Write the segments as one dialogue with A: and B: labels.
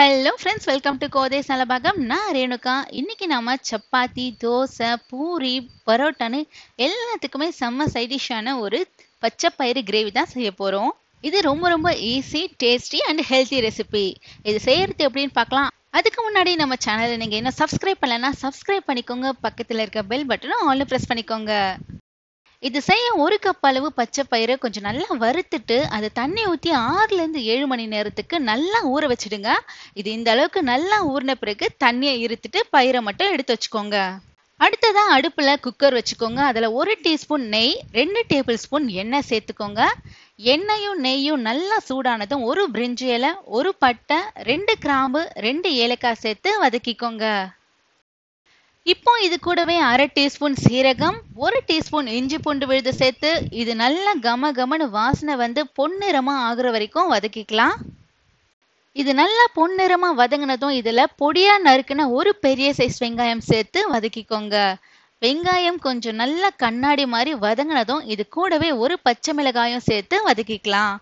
A: hello friends welcome to Kothai Salapakam நான் ரேணுகா இன்னைக்கு நாம சப்பாத்தி தோசை பூரி பரோட்டான்னு எல்லாத்துக்குமே செம்ம சைடிஷான ஒரு பச்சை பயிறு கிரேவி தான் செய்ய போறோம் இது ரொம்ப ரொம்ப easy tasty and healthy recipe இது செய்யறது எப்படின்னு பார்க்கலாம் அதுக்கு முன்னாடி நம்ம சேனலை நீங்க என்ன சப்ஸ்கிரைப் பண்ணலன்னா சப்ஸ்கிரைப் பண்ணிக்கோங்க பக்கத்துல இருக்க பெல் பட்டனும் ஆல்ல பிரஸ் பண்ணிக்கோங்க இது செய்ய ஒரு கப் அளவு பச்சை பயிரை கொஞ்சம் நல்லா வறுத்துட்டு அதை தண்ணி ஊற்றி ஆறுலேருந்து ஏழு மணி நேரத்துக்கு நல்லா ஊற வச்சிடுங்க இது இந்த அளவுக்கு நல்லா ஊறின பிறகு தண்ணியை இருத்துட்டு பயிரை மட்டும் எடுத்து வச்சுக்கோங்க அடுத்ததா அடுப்புல குக்கர் வச்சுக்கோங்க அதுல ஒரு டீஸ்பூன் நெய் ரெண்டு டேபிள் ஸ்பூன் எண்ணெய் சேர்த்துக்கோங்க எண்ணெயும் நெய்யும் நல்லா சூடானதும் ஒரு பிரிஞ்சி இலை ஒரு பட்டை ரெண்டு கிராம்பு ரெண்டு ஏலக்காய் சேர்த்து வதக்கிக்கோங்க இப்போ இது கூடவே அரை டீஸ்பூன் சீரகம் ஒரு டீஸ்பூன் இஞ்சி பூண்டு விழுது சேர்த்து இது நல்லா கம கமனு வாசனை வந்து பொன்னிறமா ஆகுற வரைக்கும் வதக்கிக்கலாம் இது நல்லா பொன்னிறமா வதங்கினதும் இதுல பொடியா நறுக்குன ஒரு பெரிய சைஸ் வெங்காயம் சேர்த்து வதக்கிக்கோங்க வெங்காயம் கொஞ்சம் நல்லா கண்ணாடி மாதிரி வதங்கினதும் இது கூடவே ஒரு பச்சை மிளகாயும் சேர்த்து வதக்கிக்கலாம்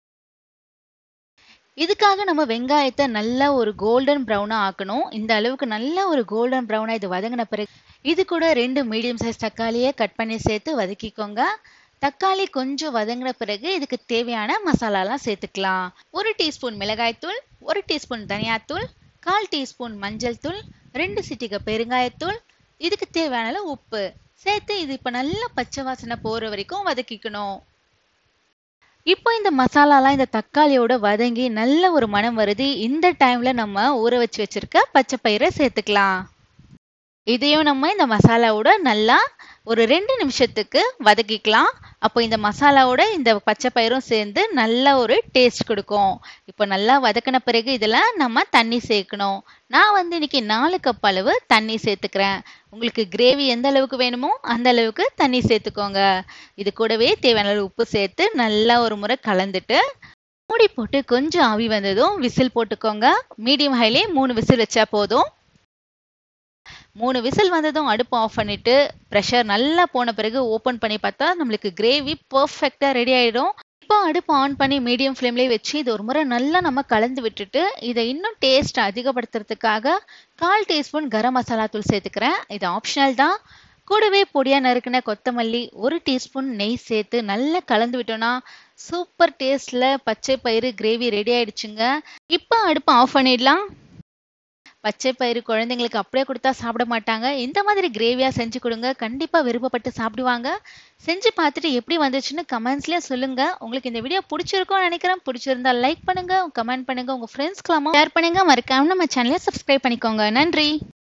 A: இதுக்காக நம்ம வெங்காயத்தை நல்லா ஒரு கோல்டன் ப்ரௌனா ஆக்கணும் இந்த அளவுக்கு நல்லா ஒரு கோல்டன் ப்ரௌனா இது வதங்கின பிறகு இது கூட ரெண்டு மீடியம் சைஸ் தக்காளியை கட் பண்ணி சேர்த்து வதக்கிக்கோங்க தக்காளி கொஞ்சம் வதங்கின பிறகு இதுக்கு தேவையான மசாலாலாம் சேர்த்துக்கலாம் ஒரு டீஸ்பூன் மிளகாய்த்தூள் ஒரு டீஸ்பூன் தனியாத்தூள் கால் டீஸ்பூன் மஞ்சள் தூள் ரெண்டு சிட்டிக பெருங்காயத்தூள் இதுக்கு தேவையான உப்பு சேர்த்து இது இப்போ நல்லா பச்சை வாசனை போகிற வரைக்கும் வதக்கிக்கணும் இப்போ இந்த மசாலாலாம் இந்த தக்காளியோட வதங்கி நல்ல ஒரு மனம் வருது இந்த டைம்ல நம்ம ஊற வச்சு வச்சிருக்க பச்சை பயிரை சேர்த்துக்கலாம் இதையும் நம்ம இந்த மசாலாவோட நல்லா ஒரு ரெண்டு நிமிஷத்துக்கு வதக்கிக்கலாம் அப்போ இந்த மசாலாவோட இந்த பச்சை பயிரும் சேர்ந்து நல்ல ஒரு டேஸ்ட் கொடுக்கும் இப்போ நல்லா வதக்கின பிறகு இதில் நம்ம தண்ணி சேர்க்கணும் நான் வந்து இன்னைக்கு நாலு கப் அளவு தண்ணி சேர்த்துக்கிறேன் உங்களுக்கு கிரேவி எந்த அளவுக்கு வேணுமோ அந்த அளவுக்கு தண்ணி சேர்த்துக்கோங்க இது கூடவே தேவையான அளவு உப்பு சேர்த்து நல்லா ஒரு முறை கலந்துட்டு மூடி போட்டு கொஞ்சம் ஆவி வந்ததும் விசில் போட்டுக்கோங்க மீடியம் ஹைலே மூணு விசில் வச்சா போதும் மூணு விசில் வந்ததும் அடுப்பு ஆஃப் பண்ணிட்டு ப்ரெஷர் நல்லா போன பிறகு ஓப்பன் பண்ணி பார்த்தா நம்மளுக்கு கிரேவி பர்ஃபெக்டாக ரெடி ஆகிடும் இப்போ அடுப்பு ஆன் பண்ணி மீடியம் ஃப்ளேம்லேயே வச்சு இது ஒரு முறை நல்லா நம்ம கலந்து விட்டுட்டு இதை இன்னும் டேஸ்ட் அதிகப்படுத்துறதுக்காக கால் டீஸ்பூன் கரம் மசாலா தூள் சேர்த்துக்கிறேன் இது ஆப்ஷனல் தான் கூடவே பொடியா நறுக்கின கொத்தமல்லி ஒரு டீஸ்பூன் நெய் சேர்த்து நல்லா கலந்து விட்டோம்னா சூப்பர் டேஸ்ட்ல பச்சை பயிறு கிரேவி ரெடி ஆயிடுச்சுங்க இப்போ அடுப்பு ஆஃப் பண்ணிடலாம் பச்சை பயிறு குழந்தைங்களுக்கு அப்படியே கொடுத்தா சாப்பிட மாட்டாங்க இந்த மாதிரி கிரேவியா செஞ்சு கொடுங்க கண்டிப்பா விருப்பப்பட்டு சாப்பிடுவாங்க செஞ்சு பார்த்துட்டு எப்படி வந்துச்சுன்னு கமெண்ட்ஸ்லயே சொல்லுங்க உங்களுக்கு இந்த வீடியோ பிடிச்சிருக்கும்னு நினைக்கிறேன் பிடிச்சிருந்தா லைக் பண்ணுங்க கமெண்ட் பண்ணுங்க உங்க ஃப்ரெண்ட்ஸ்க்கெல்லாமா ஷேர் பண்ணுங்க மறக்காம நம்ம சேனலை சப்ஸ்கிரைப் பண்ணிக்கோங்க நன்றி